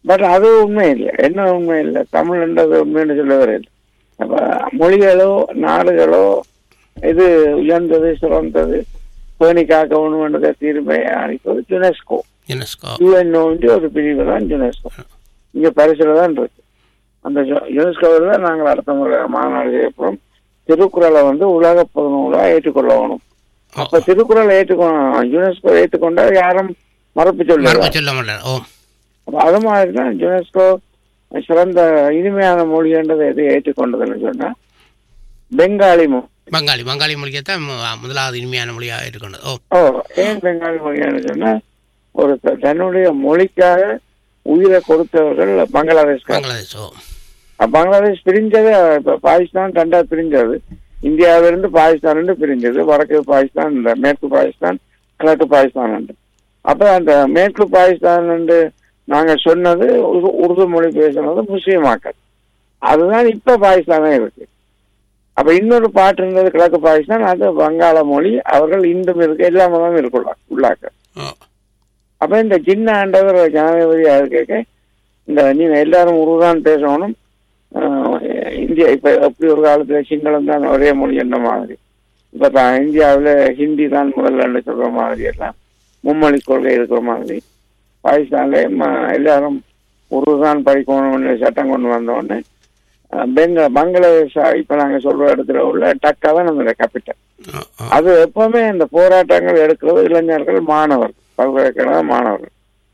But அது உண்மை இல்லை என்ன உண்மை இல்லை தமிழ்ன்றது உண்மைன்னு சொல்ல வரையில் அப்ப மொழிகளோ நாடுகளோ இது உயர்ந்தது சிறந்தது பேணி காக்க வேணுமென்றதை தீர்மை அளிப்பது யுனெஸ்கோ யுனெஸ்கோ யுஎன்ஓ ஒரு பிரிவு தான் யுனெஸ்கோ இங்க பரிசுல தான் இருக்கு அந்த யு- யுனெஸ்கோவில் தான் நாங்கள் அடுத்த முறை மாநாடு செய்யப்போம் திருக்குறளை வந்து உலக பொதுநூலா ஏற்றுக்கொள்ளணும் அப்ப திருக்குறளை ஏற்றுக்கொ யுனெஸ்கோ ஏற்றுக்கொண்டா யாரும் மறுப்பு மறுப்பு சொல்ல சொல்ல மாட்டார் ஓ அப்ப அது மாதிரி தான் யுனெஸ்கோ சிறந்த இனிமையான மொழின்றதை எது ஏற்றுக்கொண்டதுன்னு சொன்னா பெங்காலி மொழி பங்காளி பங்காளி மொழியைத்தான் மு- முதலாவது இனிமையான மொழியாக ஏற்றுக்கொண்டது ஓ ஓ ஏன் பெங்காலி மொழின்னு சொன்னா ஒரு த- தன்னுடைய மொழிக்காக உயிரை கொடுத்தவர்கள் பங்களாதேஷ் பங்களாதேஷ் ஓ பங்களாதேஷ் பிரிஞ்சது இப்ப பாகிஸ்தான் ரெண்டா பிரிஞ்சது இந்தியாவிலிருந்து பாகிஸ்தான் ரெண்டு பிரிஞ்சது வடக்கு பாகிஸ்தான் இந்த மேற்கு பாகிஸ்தான் கிழக்கு பாகிஸ்தான் உண்டு அப்ப அந்த மேற்கு பாகிஸ்தான் என்று நாங்க சொன்னது உரு- உருது மொழி பேசுனது முஸ்லீம் மக்கள் அதுதான் இப்ப பாகிஸ்தானே இருக்கு அப்ப இன்னொரு பாட்டு இருந்தது கிழக்கு பாகிஸ்தான் அது வங்காள மொழி அவர்கள் இன்றும் இருக்கு எல்லா மதமும் இருக்குள்ள உள்ளாக்க ஓ அப்ப இந்த சின்ன ஆண்டவர் ஜனாதிபதி இருக்க இந்த நீங்க எல்லாரும் உருதான் பேசணும் ஆஹ் இந்தியா இப்ப எப்படி ஒரு காலத்துல சிங்களம் தான் ஒரே மொழி என்ற மாதிரி இப்ப தான் இந்தியாவுல ஹிந்தி தான் முதல்ல சொல்ற மாதிரி எல்லாம் மும்மொழி கொள்கை இருக்கிற மாதிரி பாகிஸ்தான்ல ம- எல்லாரும் உருதான் படிக்கணும்னு சட்டம் கொண்டு வந்த உடனே ஆஹ் பெங்க பங்களாதேஷ் இப்ப நாங்க சொல்ற இடத்துல உள்ள டக்கா தான் நம்ம கேபிட்டல் ஓ ஓ அது எப்பவுமே இந்த போராட்டங்கள் எடுக்கிறது இளைஞர்கள் மாணவர்கள் பல்கலைக்கழக மாணவர்கள்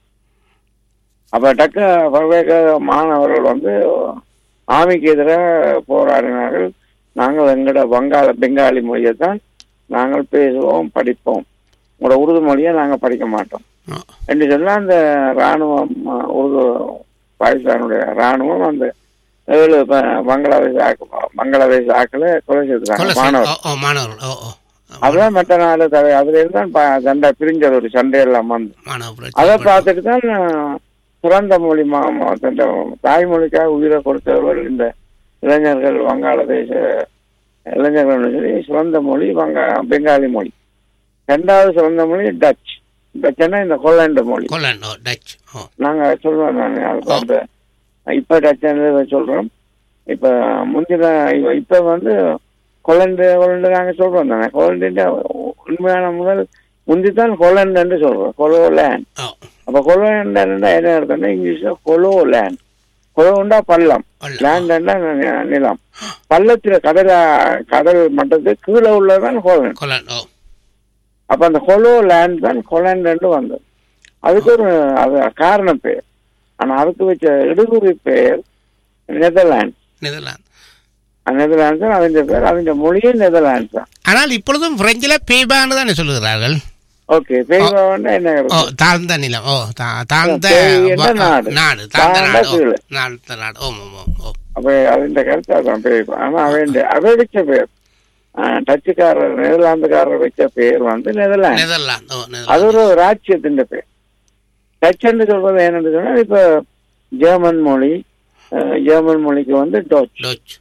அப்ப டக்க பல்கலைக்கழக மாணவர்கள் வந்து ஆமிக்கு எதிராக போராடினார்கள் நாங்கள் எங்களோட வங்காள பெங்காலி மொழியை தான் நாங்கள் பேசுவோம் படிப்போம் உங்களோட உருது மொழியை நாங்கள் படிக்க மாட்டோம் ஓ என்று சொன்னா அந்த ராணுவம் அஹ், உருது பாகிஸ்தானுடைய ராணுவம் அந்த ஏழு ப- பங்களாதேஷ் ஆக்கு பங்களாதேஷ் ஆக்களை கொலை செய்திருக்காங்க கொலை மாணவர் செய்ய- ஓ ஓ மாணவர்கள் ஓ ஓ அதுதான் மற்ற நாடு தவிர அதுல இருந்து தான் ப- சண்டை பிரிஞ்சது ஒரு சண்டை எல்லாம் வந்து மாணவ அதை புரட்சி பார்த்துட்டு தான் நான் சிறந்த மொழி மா மா- தந்த தாய்மொழிக்காக உயிரை கொடுத்தவர்கள் இந்த இளைஞர்கள் வங்காளதேச இளைஞர்கள் சொல்லி சிறந்த மொழி வங்க பெங்காலி மொழி ரெண்டாவது சிறந்த மொழி டச் டச்சுன்னா இந்த ஹோலாண்டு மொழி கொல்லன் ஓ டச் ஓ நாங்க சொல்றோம் நான் அதுக்கு அந்த இப்ப டச் சொல்றோம் இப்ப முந்தின இப்ப- இப்ப வந்து கொலண்டு கொலண்டு நாங்க சொல்றோம் தானே கொலண்டு உண்மையான முதல் முந்தித்தான் கொலண்டு சொல்றோம் கொலோ லேண்ட் ஓ அப்ப கொலோண்டா என்ன அர்த்தம்னா இங்கிலீஷ்ல கொலோ லேண்ட் கொலோண்டா பள்ளம் பள்ளம். லேண்ட்னா நிலம் பள்ளத்துல கடல கடல் மட்டத்துக்கு கீழே உள்ளதான் ஹோலண்ட் கொல்லன் ஓ அப்ப அந்த ஹொலோ லேண்ட் தான் கொலண்ட் வந்தது அதுக்கு ஒரு அது காரண பெயர் ஆனா அதுக்கு வச்ச இடுகுறி பெயர் நெதர்லாந்து நெதர்லாந்து நெதர்லாந்து தான் அவங்க பேர் அவங்க மொழியே நெதர்லாந்து தான் ஆனால் இப்பொழுதும் பிரெஞ்சில் பேபான்னு தானே சொல்லுகிறார்கள் ஓகே பெய்வாண்டா என்ன ஓ இருக்கு தாழ்ந்த நிலம் ஓ தா- தாழ்ந்த பேய் என்ற வ- நாடு. நாடு தாழ்ந்த தாழ்ந்த நாடு ஓ கீழே. தாழ்ந்த நாடு ஓ ஓ ஓ ஓ அப்ப അതിന്റെ കരുത്ത് അതാണ് പേര് ആனா അവന്റെ അവ വെച്ച പേർ டச்சுக்காரர் நெதர்லாந்துக்காரர் வச்ச பேர் வந்து நெதர்லாந்து நெதர்லாந்து ஓ அது நெதர்லாந்து ஒரு ராஜ்யத்தின் பேர் டச்சுன்னு சொல்றது என்னன்னு சொன்னா இப்ப ஜெர்மன் மொழி அஹ், ஜெர்மன் மொழிக்கு வந்து டோச் டச்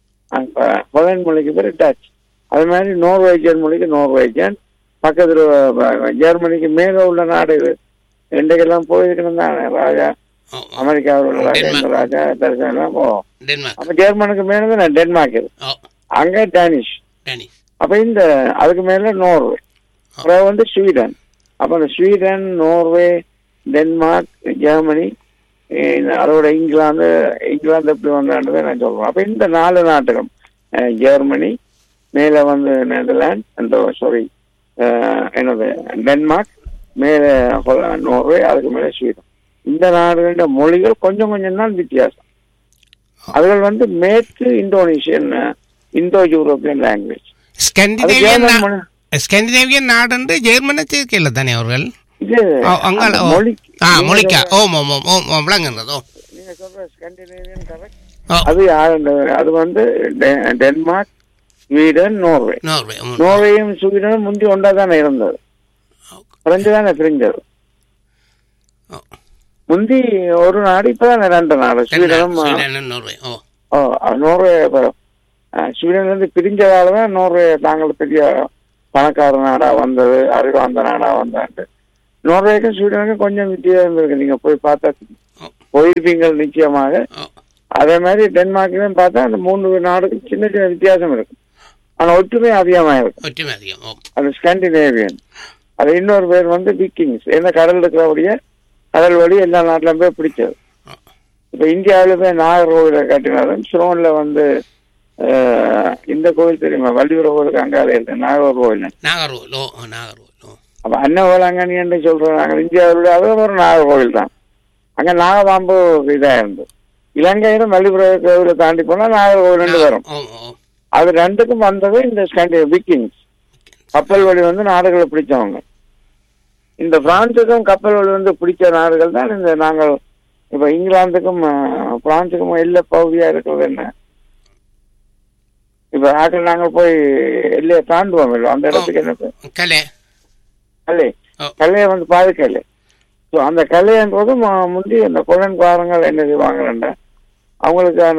ஹொலண்ட் மொழிக்கு பேர் டச் அது மாதிரி நோர்வேஜியன் மொழிக்கு நோர்வேஜியன் பக்கத்துல அஹ், ஜெர்மனிக்கு மேல உள்ள நாடு இது இன்றைக்கெல்லாம் போயிருக்கணும் தானே ராஜா ஓ ஓ அமெரிக்காவில் உள்ள ராஜா டென்மார்க். இந்த ராஜா தரிசனம் எல்லாம் போவோம் டென்மார்க் அப்ப ஜெர்மனுக்கு மேல தான் டென்மார்க் இருக்கு ஓ அங்க டேனிஷ் டேனிஷ் அப்ப இந்த அதுக்கு மேல நோர்வே அப்புறம் வந்து ஸ்வீடன் அப்ப இந்த ஸ்வீடன் நோர்வே டென்மார்க் ஜெர்மனி அஹ் அதோட இங்கிலாந்து இங்கிலாந்து எப்படி வந்தான்றதை நான் சொல்றேன் அப்ப இந்த நாலு நாட்டுகளும் அஹ் ஜெர்மனி மேல வந்து நெதர்லாந்து அந்த சாரி என்னது டென்மார்க் மேல ஹொல- நோர்வே அதுக்கு மேல ஸ்வீடன் இந்த நாடுகளோட மொழிகள் கொஞ்சம் கொஞ்சம் தான் வித்தியாசம் அதுகள் வந்து மேற்கு இந்தோனேஷியன் இந்தோ யூரோப்பியன் லாங்குவேஜ் அது ஸ்கண்டினேவியன் ஜெர்மன் நா- மொழி ஸ்கண்டினேவியன் நாடு ஜெர்மனை சேர்க்கல தானே அவர்கள் இது ஓ, அங்கால அந்த ஓ மொழி ஆ நீங்க மொழிக்கா சொல்ற- ஓம் ஓம் ஓம் ஓம் ஓம் விளங்குறது ஓ நீங்க சொல்ற ஸ்கண்டினேவியன் கரெக்ட் ஓ அது யாரு அது வந்து டெ- டென்மார்க் ஸ்வீடன் நோர்வே நோர்வே ம். நோர்வேயும் ஸ்வீடனும் முந்தி ஒன்றா தானே இருந்தது பிரெஞ்சு தானே பிரிஞ்சது ஓ. முந்தி ஒரு நாடு இப்பதான் ரெண்டு நாடு ஸ்வீடனும் ஸ்வீடன் நோர்வே ஓ ஓ, நோர்வே இப்ப, அஹ், ஸ்வீடன்ல இருந்து பிரிஞ்சதால தான் நோர்வே தாங்கள் பெரிய பணக்கார நாடா வந்தது அறிவார்ந்த நாடா வந்தாண்டு நோர்வேக்கும் ஸ்வீடனுக்கும் கொஞ்சம் வித்தியாசம் இருக்கு நீங்க போய் பார்த்தா தெரியும். போயிருப்பீங்கள் நிச்சயமாக ஓ அதே மாதிரி டென்மார்க்லயும் பார்த்தா அந்த மூன்று நாடுக்கும் சின்ன சின்ன வித்தியாசம் இருக்கும் ஆனா ஒற்றுமை அதிகமா இருக்கும் ஒற்றுமை அதிகம் ஓ அது ஸ்காண்டினேவியன் அது இன்னொரு பேர் வந்து விக்கிங்ஸ் ஏன்னா கடல் இருக்கிறபடிய கடல் வழி எல்லா நாட்டிலும் போய் பிடிச்சது ஓ இப்ப இந்தியாவில போய் நாகர்கோவில கட்டினாலும் சிரோன்ல வந்து அஹ், இந்த கோவில் தெரியுமா வள்ளியூர் கோவிலுக்கு அங்கால இருக்கு நாகர் கோவில் நாகர்கோவில் ஓ ஓ, நாகர்கோவில் ஓ அப்ப அன்னவேளாங்கண்ணி என்று சொல்றோம் நாங்கள் இந்தியாவில் அதுவும் ஒரு நாகர்கோவில் தான் அங்க நாகபாம்பு இதா இருந்தது இலங்கையில மல்லிபுர கோவிலை தாண்டி போனா நாகர்கோவில் வரும் ஓ ஓ அது ரெண்டுக்கும் வந்தது இந்த ஸ்காண்டி விக்கிங்ஸ் கப்பல் வழி வந்து நாடுகளை பிடிச்சவங்க இந்த பிரான்சுக்கும் கப்பல் வழி வந்து பிடிச்ச நாடுகள் தான் இந்த நாங்கள் இப்ப இங்கிலாந்துக்கும் அஹ், பிரான்சுக்கும் எல்லை பகுதியா இருக்கிறது என்ன இப்ப ஆக்கள் நாங்கள் போய் எல்லையை தாண்டுவோம் இல்லை அந்த இடத்துக்கு என்ன பேர்? கலை கல்லை ஓ. கல்லையை வந்து பாதுக்கல்லை ஸோ அந்த கல்லைன்றது மு- முந்தி அந்த கொலன்காரங்கள் என்ன செய்வாங்கன்ற அவங்களுக்கான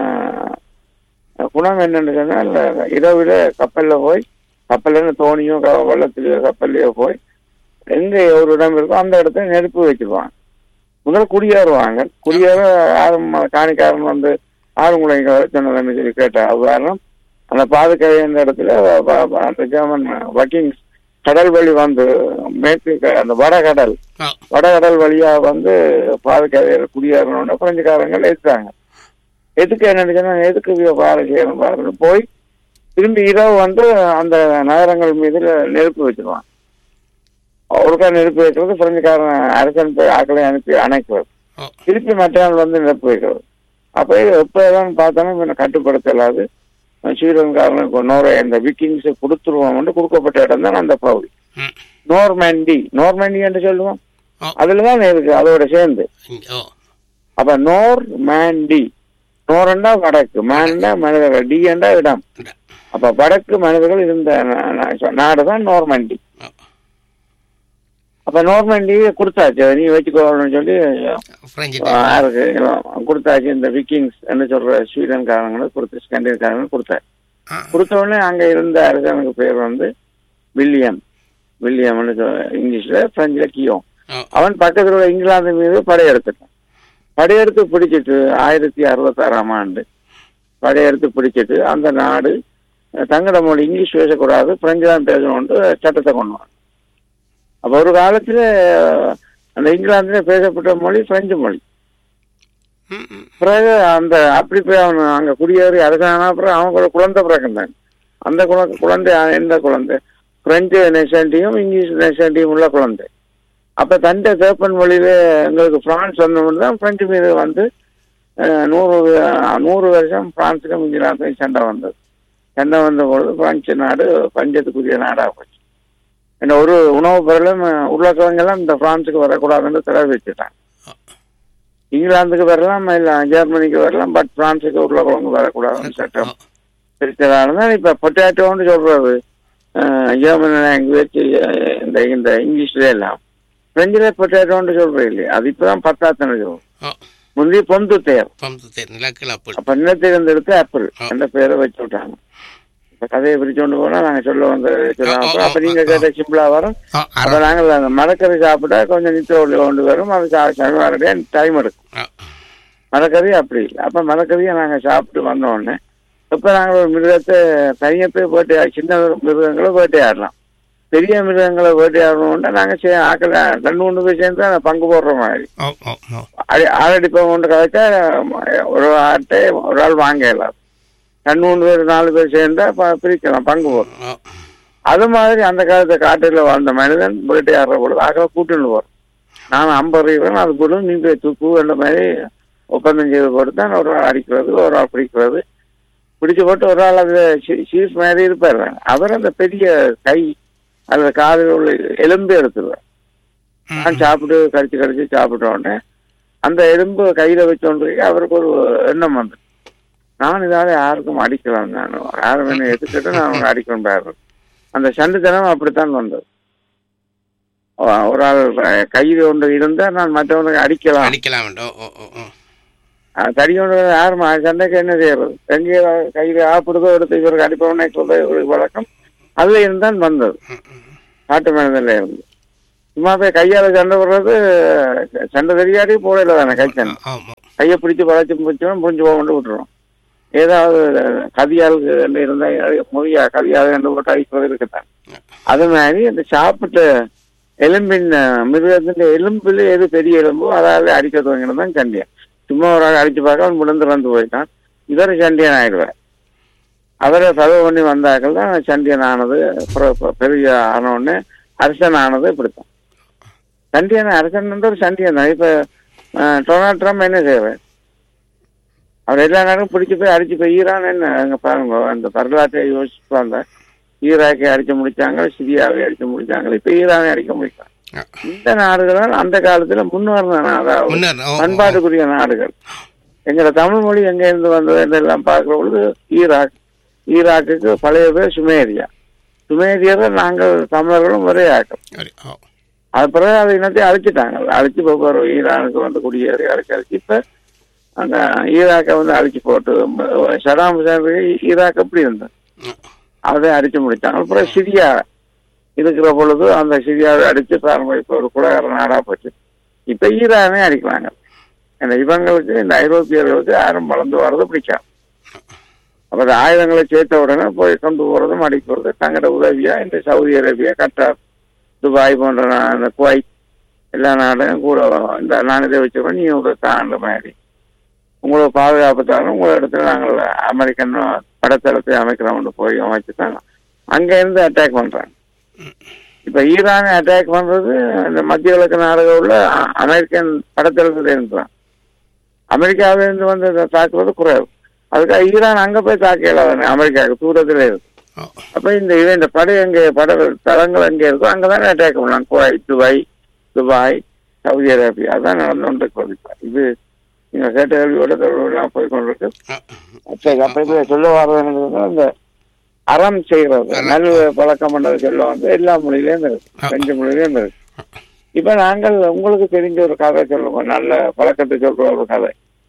அஹ், குணம் என்னன்னு சொன்னால் இரவுல கப்பல்ல போய் கப்பல்ல தோணியோ க- வெள்ளத்திலேயோ கப்பல்லையோ போய் எங்க ஒரு இடம் இருக்கோ அந்த இடத்துல நெருப்பு வச்சிருவாங்க முதல்ல குடியேறுவாங்க குடியேற யாரும் காணிக்காரன் வந்து ஆறுமுறை சொன்னதுன்னு சொல்லி கேட்டா உதாரணம் அந்த பாதுகாப்பு அந்த இடத்துல வ- வ- அந்த ஜெர்மன் வக்கிங்ஸ் கடல் வழி வந்து மேற்கு க- அந்த வடகடல் ஓ வடகடல் வழியா வந்து பாதுகாப்பு குடியேறணும்னு பிரெஞ்சுக்காரங்க எடுத்தாங்க எதுக்கு என்னன்னு சொன்னா எதுக்கு இவ பாதை செய்யணும் பாருன்னு போய் திரும்பி இரவு வந்து அந்த நகரங்கள் மீது நெருப்பு வச்சிருவான் ஒருக்கா நெருப்பு வைக்கிறது பிரெஞ்சுக்காரன் அரசன் போய் ஆக்களை அனுப்பி அணைக்கிறது ஓ திருப்பி மற்ற நாள் வந்து நெருப்பு வைக்கிறது அப்ப எப்பதான் பார்த்தாலும் இவனை கட்டுப்படுத்தலாது ஸ்ரீலங்காரனுக்கு நோரை இந்த விக்கிங்ஸ் கொடுத்துருவோம்னு கொடுக்கப்பட்ட இடம் தான் அந்த பகுதி ம் நோர்மேண்டி நோர்மேண்டி என்று சொல்லுவோம் ஓ அதுலதான் இருக்கு அதோட சேர்ந்து இங்க- ஓ அப்ப நோர் மேண்டி நோரண்டா வடக்கு மேண்டா மனிதர்கள் டி என்றா இடம் இந்த அப்ப வடக்கு மனிதர்கள் இருந்த நா- நா- நாடுதான் நோர்மண்டி ஓ அப்ப நோர்மண்டி கொடுத்தாச்சு அதை நீ வச்சுக்கோன்னு சொல்லி பிரெஞ்சு ஆஹ், யாருக்கு கொடுத்தாச்சு இந்த விக்கிங்ஸ் என்ன சொல்ற ஸ்வீடன்காரங்களுக்கு கொடுத்து ஸ்கண்டியன்காரங்களுக்கு கொடுத்தாரு ஆ கொடுத்த உடனே அங்க இருந்த அரசனுக்கு பேர் வந்து வில்லியம் வில்லியம்னு சொல்~ இங்கிலீஷ்ல பிரெஞ்சுல கியோ ஓ அவன் பக்கத்துல உள்ள இங்கிலாந்து மீது படையெடுத்துட்டான் படையெடுத்து பிடிச்சிட்டு ஆயிரத்தி அறுபத்தாறாம் ஆண்டு படையெடுத்து பிடிச்சிட்டு அந்த நாடு அஹ், தங்கட மொழி இங்கிலீஷ் பேசக்கூடாது பிரெஞ்சு தான் பேசணும்னு சட்டத்தை கொண்டு வந்தான். அப்ப ஒரு காலத்துல அஹ், அந்த இங்கிலாந்துல பேசப்பட்ட மொழி பிரெஞ்சு மொழி ம் ம் பிறகு அந்த அப்படி போய் அவன் அங்க குடியேறி அரசான அப்புறம் அவன் கூட குழந்தை பிறகுந்தான் அந்த குழந்தை குழந்தை எந்த குழந்தை பிரெஞ்சு நேஷன்டியும் இங்கிலீஷ் நேஷன்டியும் உள்ள குழந்தை அப்ப தண்டை சேப்பன் மொழியில எங்களுக்கு பிரான்ஸ் வந்தவங்க தான் பிரெஞ்சு மீது வந்து அஹ், நூறு அஹ், நூறு வருஷம் பிரான்ஸுக்கும் இங்கிலாந்துக்கும் சண்டை வந்தது சண்டை வந்த பொழுது பிரான்ஸ் நாடு பஞ்சத்துக்குரிய நாடா போச்சு என்ன ஒரு உணவுப் பொருளும் உருளைக்கிழங்கெல்லாம் இந்த பிரான்ஸுக்கு வரக்கூடாதுன்னு தடவை வச்சுட்டாங்க இங்கிலாந்துக்கு வரலாம் இல்ல ஜெர்மனிக்கு வரலாம் பட் பிரான்ஸுக்கு உருளைக்கிழங்கு வரக்கூடாதுன்னு சட்டம் ஓ பிரிச்சதால தான் இப்ப பொட்டாட்டோன்னு சொல்றது அஹ், ஜெர்மன் லாங்குவேஜ் இந்த இந்த இங்கிலீஷ்ல எல்லாம் பிரெஞ்சில பொட்டாட்டோன்னு சொல்றது இல்லையா அது இப்பதான் பத்தாத்தனை சொல்றோம் ஓ முந்தைய பொந்து தேர் பம்பு தேர் நிலக்கில் அப்பல் அப்ப நிலத்திலிருந்து எடுத்து ஆப்பிள் அந்த பேரை வச்சு விட்டாங்க இப்ப கதையை பிரிச்சு கொண்டு போனா நாங்க சொல்ல வந்த சொல்லுவாங்க. ஆ, ஆ, அப்ப நீங்க ஆ, ஆ. கேட்ட சிம்பிளா வரும் ஓ அப்ப அரை நாங்கள் அந்த மரக்கறி சாப்பிட்டா கொஞ்சம் நித்திர ஒளி கொண்டு வரும் அது சனிவாரடைய டைம் எடுக்கும் ஓ மரக்கறி அப்படி இல்லை அப்ப மரக்கறியை நாங்க சாப்பிட்டு வந்த உடனே இப்ப நாங்க ஒரு மிருகத்தை தனியா போய் வேட்டையா சின்ன மிருகங்களை வேட்டையாடலாம் பெரிய மிருகங்களை வேட்டையாடணும்னா நாங்க சே- ஆக்கல ரெண்டு மூணு பேர் சேர்ந்து அதை பங்கு போடுற மாதிரி ஓ ஓ ஓ அடி ஆளடிப்பம் கொண்டு கதைச்சா ஒரு ஆட்டை ஒரு ஆள் வாங்கலாம் ரெண்டு மூணு பேர் நாலு பேர் சேர்ந்தா ப- பிரிக்கலாம் பங்கு போடுறோம் ஓ அது மாதிரி அந்த காலத்து காட்டில் வாழ்ந்த மனிதன் வேட்டையாடுற பொழுது ஆக கூட்டுன்னு போறோம் நான் ஐம்பது ரூபாய் அது கூட நீ போய் தூக்கு அந்த மாதிரி ஒப்பந்தம் செய்து போட்டு தான் ஒரு ஆள் அடிக்கிறது ஒரு ஆள் பிடிக்கிறது பிடிச்சு போட்டு ஒரு ஆள் அது சீஸ் மாதிரி இருப்பார் அவர் அந்த பெரிய கை அந்த காதில் உள்ள எலும்பு எடுத்துருவார் நான் சாப்பிட்டு கடிச்சு கடிச்சு சாப்பிட்ட உடனே அந்த எலும்பு கையில வச்சோண்டு அவருக்கு ஒரு எண்ணம் வந்து நான் இதால யாருக்கும் அடிக்கலாம் நான் யாரும் என்ன எதுக்கிட்டு நான் அவனுக்கு அடிக்கணும் பாரு அந்த சண்டைத்தனம் அப்படித்தான் வந்தது அஹ் ஒரு ஆள் கையில் ஒன்று இருந்தா நான் மற்றவனுக்கு அடிக்கலாம் அடிக்கலாம் ஓ ஓ ஓ ஓ அஹ் தடி ஒன்று யாரும் சண்டைக்கு என்ன செய்யறது எங்கே கையில் ஆப்பிடுதோ எடுத்து இவருக்கு அடிப்பவனே சொல்றது இவருக்கு வழக்கம் அதுல இருந்தான் வந்தது ம், ம். காட்டு மனிதன்ல இருந்து சும்மா போய் கையால சண்டை போடுறது சண்டை தெரியாதே போடல தானே கை சண்டை ஆமாம் கையை பிடிச்சு பழச்சு பிடிச்சோம் புரிஞ்சு போக கொண்டு விட்டுரும் ஏதாவது கதியால் இருந்தா முடியா கதியால் கண்டு போட்டு அடிக்கிறது இருக்குதான் அது மாதிரி இந்த சாப்பிட்ட எலும்பின் மிருகத்தின் எலும்புல எது பெரிய எலும்போ அதாவது அடிக்க துவங்கினது தான் சண்டியன் சும்மா ஒரு ஆள் அடிச்சு பார்க்க அவன் விழுந்து வந்து போயிட்டான் இவர் சண்டியன் ஆயிடுவார் அவரை தடவை பண்ணி வந்தாக்கள் தான் சண்டியன் ஆனது அப்புறம் இப்ப பெரிய ஆனவுடனே அரசன் ஆனது இப்படித்தான் சண்டியன் அரசன் ஒரு சண்டியன் தான் இப்ப அஹ், டொனால்ட் ட்ரம்ப் என்ன செய்வார் அவர் எல்லா நேரம் பிடிச்சி போய் அடிச்சு போய் ஈரான் என்ன அங்க பாருங்க அந்த வரலாற்றை யோசிப்பாங்க ஈராக்கை அடிச்சு முடிச்சாங்க சிரியாவை அடிச்சு முடிச்சாங்க இப்ப ஈரானை அடிக்க முடிச்சாங்க இந்த நாடுகள் அந்த காலத்துல முன்னேறின அதாவது முன்னர் ஓ, ஓ, பண்பாட்டுக்குரிய நாடுகள் எங்களோட தமிழ் மொழி எங்க இருந்து வந்தது எல்லாம் பார்க்கிற பொழுது ஈராக் ஈராக்குக்கு பழைய பேர் சுமேரியா சுமேரியரை நாங்கள் தமிழர்களும் ஒரே ஆக்கம் சரி, ஓ, அது பிறகு அதை இனத்தை அழிச்சிட்டாங்க அழிச்சு ஒவ்வொரு ஈரானுக்கு வந்து குடியேறி அழைச்சி அழைச்சி இப்ப அந்த ஈராக்கை வந்து அழிச்சு போட்டு ம- சதாம் ஹுசேன் ஈராக் எப்படி இருந்தது ம், அதை அடிச்சு முடிச்சாங்க அப்புறம் சிரியா இருக்கிற பொழுது அந்த சிரியாவை அடிச்சு பாருங்க இப்ப ஒரு குலகார நாடா போச்சு இப்ப ஈரானே அடிக்கிறாங்க ஏன்னா இவங்களுக்கு இந்த ஐரோப்பியர்களுக்கு யாரும் வளர்ந்து வர்றது பிடிக்காது அப்ப அந்த ஆயுதங்களை சேர்த்த உடனே போய் கொண்டு போறதும் அடிக்கிறது தங்களோட உதவியா இந்த சவுதி அரேபியா கட்டார் துபாய் போன்ற நா- இந்த குவைத் எல்லா நாடும் கூட இந்த நான் இதை வச்சுக்கணும் நீ ஒரு தாண்ட மாதிரி உங்களை பாதுகாப்பு தரணும் உங்கள இடத்துல நாங்கள் அமெரிக்கன் படத்தளத்தை அமைக்கிறோம்னு போய் அமைச்சுட்டாங்க அங்க இருந்து அட்டாக் பண்றாங்க இப்ப ஈரானை அட்டாக் பண்றது இந்த மத்திய கிழக்கு நாடுகள் உள்ள அ- அமெரிக்கன் படத்தளத்துல இருந்தான் அமெரிக்காவில இருந்து வந்து இதை தாக்குறது குறைவு அதுக்காக ஈரான் அங்க போய் தாக்க இயலாது அமெரிக்காவுக்கு தூரத்துல இருக்கு ஓ, அப்ப இந்த இது இந்த படை எங்க பட தளங்கள் எங்க இருக்கோ அங்கதானே அட்டாக் பண்ணலாம் Kuwait Dubai Dubai Saudi Arabia அதான் நடந்து கொண்டிருக்கிறது இப்ப. இது நீங்க கேட்ட கேள்வியோட தொடர்புலாம் போய் கொண்டிருக்கு ஓ, சரி அப்ப இது சொல்ல வர்றது என்னதுன்னா, இந்த அறம் செய்யறது நல் பழக்கம் பண்ணது சொல்ல வந்து எல்லா மொழியிலேயும் இருக்கு பிரெஞ்சு மொழியிலேயும் இருக்கு இப்ப நாங்கள் உங்களுக்கு தெரிஞ்ச ஒரு கதை சொல்லுவோம் நல்ல பழக்கத்தை சொல்ற ஒரு கதை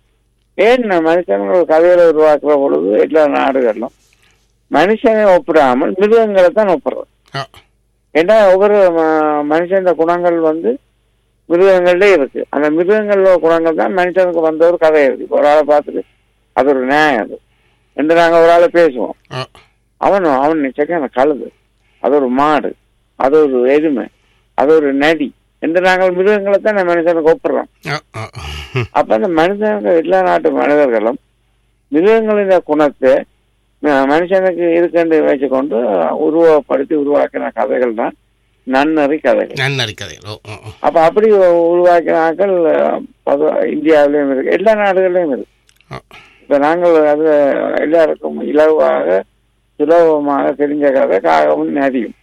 ஏன் மனுஷன்கள் ஒரு கதையில உருவாக்குற பொழுது எல்லா நாடுகளிலும் மனுஷனை ஒப்பிடாமல் மிருகங்களை தான் ஒப்புறது ஓ, ஏன்னா ஒவ்வொரு ம- மனுஷன் குணங்கள் வந்து மிருகங்கள்ல இருக்கு அந்த மிருகங்களோட குணங்கள் தான் மனுஷனுக்கு வந்த ஒரு கதை இருக்கு இப்ப ஒரு ஆளை பார்த்துட்டு அது ஒரு நியாயம் அது என்று நாங்க ஒரு ஆளை பேசுவோம் ஓ, அவன் அவன் நிச்சயம் கழுது அது ஒரு மாடு அது ஒரு எருமை அது ஒரு நதி என்று நாங்கள் மிருகங்களை தான் நம்ம மனுஷனுக்கு ஒப்புறோம் ஓ, ஓ. அப்ப அந்த மனிதர்கள் எல்லா நாட்டு மனிதர்களும் மிருகங்களின் குணத்தை அஹ், மனுஷனுக்கு இருக்குன்னு வச்சுக்கொண்டு உருவப்படுத்தி உருவாக்கின கதைகள் தான் நன்னறி கதைகள் நன்னறி கதை ஓ ஓ ஓ. அப்ப அப்படி உருவாக்கின ஆட்கள் அஹ், பொதுவா இந்தியாவிலயும் இருக்கு எல்லா நாடுகள்லயும் இருக்கு ஓ, இப்ப நாங்கள் அது எல்லாருக்கும் இலவாக சுலபமாக தெரிஞ்ச கதை காகமும் நதியும்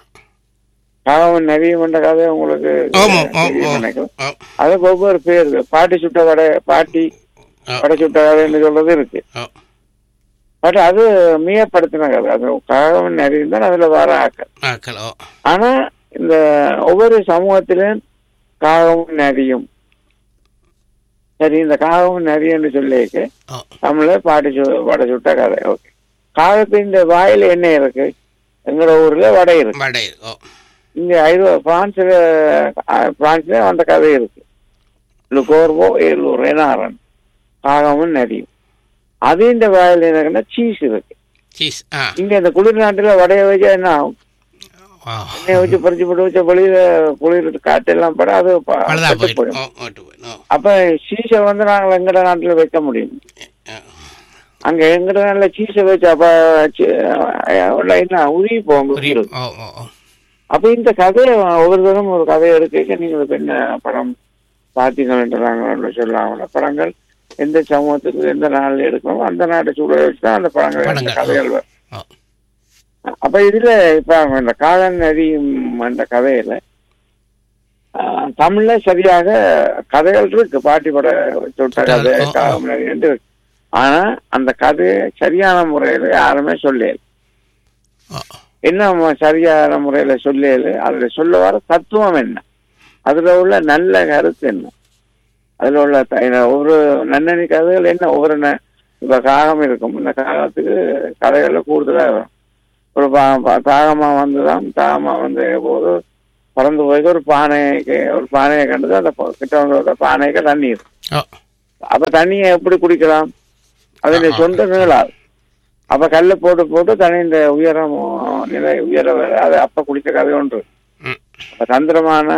காகமும் நதியும் என்ற கதை உங்களுக்கு ஆமா, ஆ, தெரியும் ஆ. நினைக்கிறேன் ஓ, அதுக்கு ஒவ்வொரு பேர் இருக்கு. பாட்டி சுட்ட வடை பாட்டி ஓ, வடை சுட்ட கதைன்னு சொல்றது இருக்கு ஓ. பட் அது மியப்படுத்தின கதை அது காகமும் நதியும் தான் அதுல வர ஆக்கள் ஆக்கள் ஓ ஆனா இந்த ஒவ்வொரு சமூகத்திலும் காகமும் நதியும் சரி இந்த காகமும் நதின்னு சொல்லிக்கு ஓ தமிழ்ல பாட்டி சு வடை சுட்ட கதை ஓகே காகத்தின் இந்த வாயில என்ன இருக்கு எங்களோட ஊர்ல வடை இருக்கு வடை ஓ இங்க ஐரோ பிரான்ஸ்ல அஹ், பிரான்ஸ்ல அந்த கதை இருக்கு லுகோர்வோ ஏலூர் ரெனாரன் காகமும் நதியும் அது இந்த வாயில என்னன்னா சீஸ் இருக்கு சீஸ் ஆ இங்க இந்த குளிர் நாட்டுல வடைய வச்சா என்ன ஆகும் ஓ எண்ணெய் வச்சு பறிச்சு போட்டு வச்ச குளிர் குளிர் காற்றெல்லாம் பட அது ப- பழுதா கெட்டு போயிடும் போயிடும் ஓ ஓட்டு போயிடும் ஓ அப்ப சீஸை வந்து நாங்கள் எங்கட நாட்டுல வைக்க முடியும் ஆ. அங்க எங்கட நாட்டுல சீஸை வச்சு அப்ப சி- அஹ், உள்ள என்ன உருகி போகும் புரியுது ஓ ஓ ஓ அப்ப இந்த கதையை ஒவ்வொருத்தரும் ஒரு கதையை எடுக்க நீங்க இப்ப என்ன படம் பார்த்தீங்கன்றாங்க சொல்லலாம் படங்கள் எந்த சமூகத்துக்கு எந்த நாளில் எடுக்கணும் அந்த நாட்டு சூழலை வச்சு தான் அந்த படங்கள் அந்த படங்கள். கதைகள் வரும். ஓ அப்ப இதுல இப்ப இந்த காதல் நதியும் அந்த கதையில ஆஹ், தமிழ்ல சரியாக கதைகள் இருக்கு பாட்டி பட சுட்ட கதை ஓ, ஓ. காதல் நதி என்று இருக்கு ஆனா அந்த கதையை சரியான முறையில யாருமே சொல்லல ஓ என்ன ம- சரியான முறையில சொல்லல அதுல சொல்ல வர தத்துவம் என்ன அதுல உள்ள நல்ல கருத்து என்ன அதுல உள்ள த- என்ன ஒவ்வொரு நன்னணி கதைகள் என்ன ஒவ்வொரு ந- இப்ப காகம் இருக்கும் இந்த காகத்துக்கு கதைகள்ல கூடுதலா வரும் ஒரு பா- பா- தாகமா வந்துதான் தாகமா வந்த போது பறந்து போய் ஒரு பானைக்கு ஒரு பானையை கண்டது அந்த ப- கிட்ட வந்து பானைக்கு தண்ணீர் ஓ அப்ப தண்ணியை எப்படி குடிக்கலாம் அது சொந்த நீளாது அப்ப கல்ல போட்டு போட்டு தண்ணியின் உயரம் நிலை உயர அது அப்ப குடிச்ச கதை ஒன்று ம் அப்ப தந்திரமான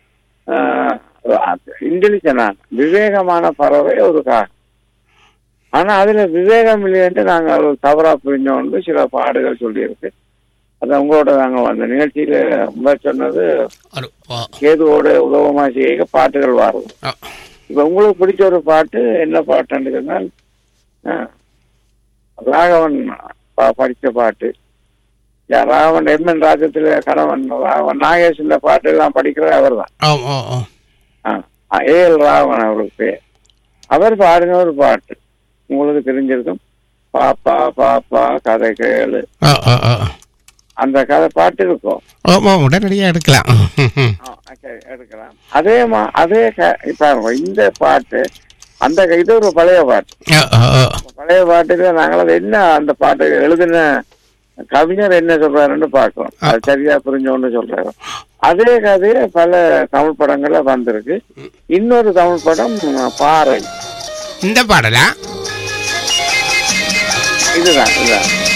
இன்டெலிஜென்டான விவேகமான பறவை ஒரு காகம் ஆனா அதுல விவேகம் இல்லைன்ட்டு நாங்க அது தவறா புரிஞ்சோண்டு சில பாடுகள் சொல்லியிருக்கு அது உங்களோட நாங்க அந்த நிகழ்ச்சியில முதல் சொன்னது ஒரு ஓ கேதுவோட உதவமா செய்ய பாட்டுகள் வரும் ஓ இப்ப உங்களுக்கு பிடிச்ச ஒரு பாட்டு என்ன பாட்டுன்னு சொன்னால் அஹ், ராகவன் ப- படிச்ச பாட்டு யா- ராகவன் எம்என் ராஜத்துல கணவன் ராகவன் நாகேஷ் இந்த பாட்டு எல்லாம் படிக்கிறது அவர் தான் ஓ ஓ ஓ ஏ எல் ராகவன் அவருக்கு பேர் அவர் பாடின ஒரு பாட்டு உங்களுக்கு தெரிஞ்சிருக்கும் பாப்பா பாப்பா கதை கேளு ஓ ஓ ஓ அந்த கதை பாட்டு இருக்கும் ஓ ஓ உடனடியாக எடுக்கலாம் ம், ம். ஆ, okay, எடுக்கலாம் அதே மா அதே க- பாருங்க இந்த பாட்டு அந்த க- இது ஒரு பழைய பாட்டு ஓ ஓ ஓ பழைய பாட்டுக்கு நாங்கள் அது என்ன அந்த பாட்டு எழுதின கவிஞர் என்ன சொல்றாருன்னு பார்க்கிறோம் அது சரியா புரிஞ்சோன்னு சொல்றாரு அதே கதையே பல தமிழ் படங்கள்ல வந்திருக்கு இன்னொரு தமிழ் படம் ம், பாறை இந்த பாடலா இதுதான் இதுதான்